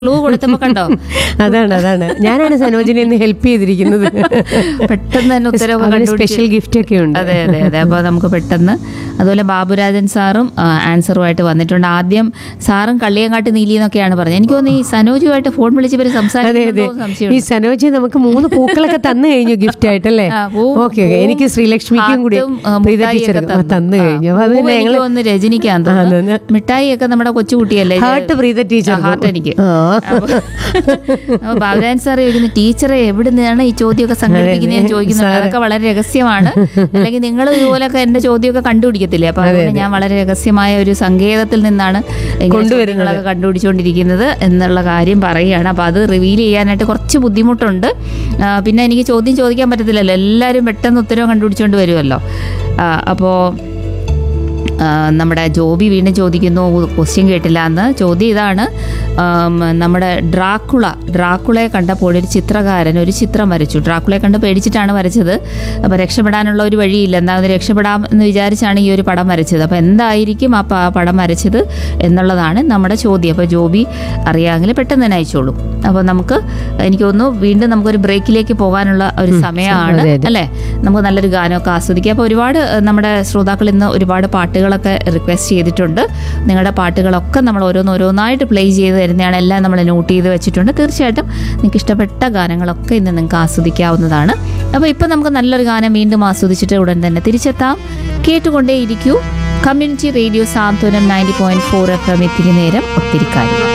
Clue കൊടുത്തപ്പോ കണ്ടോ അതാണ് അതാണ് ഞാനാണ് സനോജിനെ ഇന്ന് ഹെൽപ്പ് ചെയ്തിരിക്കുന്നത് പെട്ടെന്ന് തന്നെ ഉത്തരവ് അവന് കണ്ടുപിടിച്ച് സ്പെഷ്യൽ ഗിഫ്റ്റ് ഒക്കെ ഉണ്ട് അതെ അതെ അതെ അപ്പോൾ നമുക്ക് പെട്ടെന്ന് അതുപോലെ ബാബുരാജൻ സാറും ആ, ആൻസറുമായിട്ട് വന്നിട്ടുണ്ട് ആദ്യം സാറും കള്ളിയങ്കാട്ട് നീലി എന്നൊക്കെയാണ് പറഞ്ഞത് എനിക്ക് തോന്നുന്നു ഈ സനോജുമായിട്ട് ഫോൺ വിളിച്ച് ഇവർ അതെ അതെ സംസാരിക്കുന്നുണ്ടോ എന്ന് ഈ സംശയമുണ്ട് സനോജി നമുക്ക് മൂന്ന് പൂക്കളൊക്കെ തന്നു കഴിഞ്ഞു ഗിഫ്റ്റ് ആയിട്ടല്ലേ ആ, പൂവും- ഓക്കെ ഓക്കെ എനിക്ക് ശ്രീലക്ഷ്മിക്കും കൂടി ഹാർട്ടും, ആ, പ്രീത മുട്ടായിയൊക്കെ ടീച്ചർക്കും തന്നു. തന്നു കഴിഞ്ഞു അപ്പൊ അത് പൂവ് ഞങ്ങൾ എനിക്ക് തോന്നുന്നു രജനിക്കാന്ന് ആ, തോന്നുന്നു അതെ. മിഠായി ഒക്കെ നമ്മുടെ കൊച്ചുകുട്ടിയല്ലേ ഇത്? ഹാർട്ട് പ്രീത ടീച്ചർ ആ, ഹാർട്ട് എനിക്ക് ആ. അപ്പൊ ബാബുരാജൻ സാർ ചോദിക്കുന്നു ടീച്ചറെ എവിടെ നിന്നാണ് ഈ ചോദ്യമൊക്കെ സംഘടിപ്പിക്കുന്നതെന്ന് ചോദിക്കുന്നത് സാറ്. അതൊക്കെ വളരെ രഹസ്യമാണ് അല്ലെങ്കിൽ നിങ്ങൾ ഇതുപോലൊക്കെ എന്റെ ചോദ്യമൊക്കെ കണ്ടുപിടിക്കത്തില്ലേ അപ്പൊ അതുകൊണ്ട് ഞാൻ വളരെ രഹസ്യമായ ഒരു സങ്കേതത്തിൽ നിന്നാണ് ഇങ്ങനെ കൊണ്ടുവരുന്നത്. ചോദ്യങ്ങളൊക്കെ കണ്ടുപിടിച്ചുകൊണ്ടിരിക്കുന്നത് എന്നുള്ള കാര്യം പറയുകയാണ് അപ്പൊ അത് റിവീൽ ചെയ്യാനായിട്ട് കുറച്ച് ബുദ്ധിമുട്ടുണ്ട് ആ, പിന്നെ എനിക്ക് ചോദ്യം ചോദിക്കാൻ പറ്റത്തില്ലല്ലോ എല്ലാവരും പെട്ടെന്ന് ഉത്തരവ് കണ്ടുപിടിച്ചുകൊണ്ട് വരുമല്ലോ അപ്പോൾ ആ, നമ്മുടെ ജോബി വീണ്ടും ചോദിക്കുന്നു ക്വസ്റ്റ്യൻ കേട്ടില്ല എന്ന് ചോദ്യം ഇതാണ് ആം, നമ്മുടെ ഡ്രാക്കുള ഡ്രാക്കുളയെ കണ്ടപ്പോൾ ഒരു ചിത്രകാരൻ ഒരു ചിത്രം വരച്ചു ഡ്രാക്കുളയെ കണ്ട് പേടിച്ചിട്ടാണ് വരച്ചത് അപ്പോൾ രക്ഷപ്പെടാനുള്ള ഒരു വഴിയില്ല എന്നാൽ രക്ഷപ്പെടാം എന്ന് വിചാരിച്ചാണ് ഈ ഒരു പടം വരച്ചത് അപ്പോൾ എന്തായിരിക്കും ആ പ- പടം വരച്ചത് എന്നുള്ളതാണ് നമ്മുടെ ചോദ്യം അപ്പോൾ ജോബി അറിയാമെങ്കിൽ പെട്ടെന്ന് തന്നെ അയച്ചോളൂ അപ്പോൾ നമുക്ക് എനിക്ക് തോന്നുന്നു വീണ്ടും നമുക്കൊരു ബ്രേക്കിലേക്ക് പോകാനുള്ള ഒരു സമയമാണ് അതെ, അതെ. അല്ലേ നമുക്ക് നല്ലൊരു ഗാനമൊക്കെ ആസ്വദിക്കാം അപ്പോൾ ഒരുപാട് ഏഹ്, നമ്മുടെ ശ്രോതാക്കൾ ഇന്ന് ഒരുപാട് പാട്ടുകളൊക്കെ റിക്വസ്റ്റ് ചെയ്തിട്ടുണ്ട് നിങ്ങളുടെ പാട്ടുകളൊക്കെ നമ്മൾ ഓരോന്ന് ഓരോന്നായിട്ട് പ്ലേ ചെയ്ത് തരുന്നതാണ് എല്ലാം നമ്മൾ നോട്ട് ചെയ്ത് വെച്ചിട്ടുണ്ട് തീർച്ചയായിട്ടും നിങ്ങൾക്ക് ഇഷ്ടപ്പെട്ട ഗാനങ്ങളൊക്കെ ഇന്ന് നിങ്ങൾക്ക് ആസ്വദിക്കാവുന്നതാണ് അപ്പോൾ ഇപ്പോൾ നമുക്ക് നല്ലൊരു ഗാനം വീണ്ടും ആസ്വദിച്ചിട്ട് ഉടൻ തന്നെ തിരിച്ചെത്താം കേട്ടുകൊണ്ടേയിരിക്കൂ community radio Santhwanam ninety point four F M ഇത്തിരി നേരം ഒത്തിരി കാര്യം